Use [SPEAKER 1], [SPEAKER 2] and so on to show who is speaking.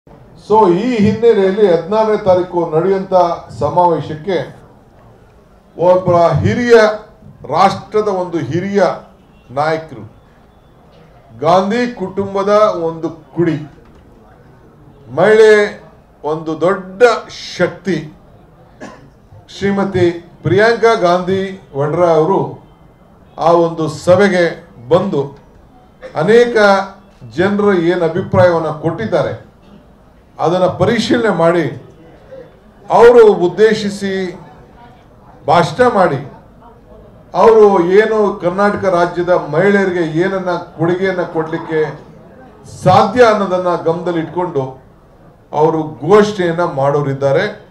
[SPEAKER 1] so ಈ ಹಿನ್ನೆಲೆಯಲ್ಲಿ ಹದಿನಾರನೇ ತಾರೀಕು ನಡೆಯುವಂತ ಸಮಾವೇಶಕ್ಕೆ ಒಬ್ಬ ಹಿರಿಯ ರಾಷ್ಟ್ರದ ಒಂದು ಹಿರಿಯ ನಾಯಕರು ಗಾಂಧಿ ಕುಟುಂಬದ ಒಂದು ಕುಡಿ ಮಹಿಳೆ ಒಂದು ದೊಡ್ಡ ಶಕ್ತಿ ಶ್ರೀಮತಿ ಪ್ರಿಯಾಂಕಾ ಗಾಂಧಿ ವಡ್ರಾ ಅವರು ಆ ಒಂದು ಸಭೆಗೆ ಬಂದು ಅನೇಕ ಜನರು ಏನು ಅಭಿಪ್ರಾಯವನ್ನು ಕೊಟ್ಟಿದ್ದಾರೆ ಅದನ್ನು ಪರಿಶೀಲನೆ ಮಾಡಿ ಅವರು ಉದ್ದೇಶಿಸಿ ಭಾಷಣ ಮಾಡಿ ಅವರು ಏನು ಕರ್ನಾಟಕ ರಾಜ್ಯದ ಮಹಿಳೆಯರಿಗೆ ಏನನ್ನ ಕೊಡುಗೆಯನ್ನು ಕೊಡಲಿಕ್ಕೆ ಸಾಧ್ಯ ಅನ್ನೋದನ್ನ ಗಮನದಲ್ಲಿ ಇಟ್ಕೊಂಡು ಅವರು ಘೋಷಣೆಯನ್ನ ಮಾಡೋರಿದ್ದಾರೆ